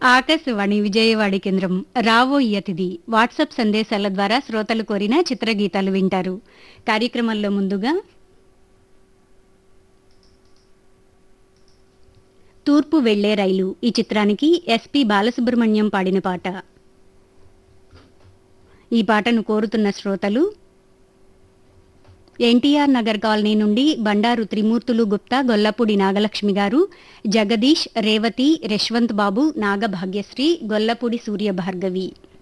ఆకాశవాణి విజయవాడ కేంద్రం రావో ఈ అతిథి వాట్సాప్ సందేశాల ద్వారా శ్రోతలు కోరిన చిత్రగీతాలు వింటారు కార్యక్రమంలో ముందుగా తూర్పు వెళ్లే రైలు ఈ చిత్రానికి ఎస్పి బాలసుబ్రహ్మణ్యం పాడిన పాట ఈ పాటను కోరుతున్న శ్రోతలు ఎన్టీఆర్ నగర్ కాలనీ నుండి బండారు త్రిమూర్తులు గుప్తా గొల్లపూడి నాగలక్ష్మి గారు జగదీష్ రేవతి యశ్వంత్ బాబు నాగభాగ్యశ్రీ గొల్లపూడి సూర్య భార్గవి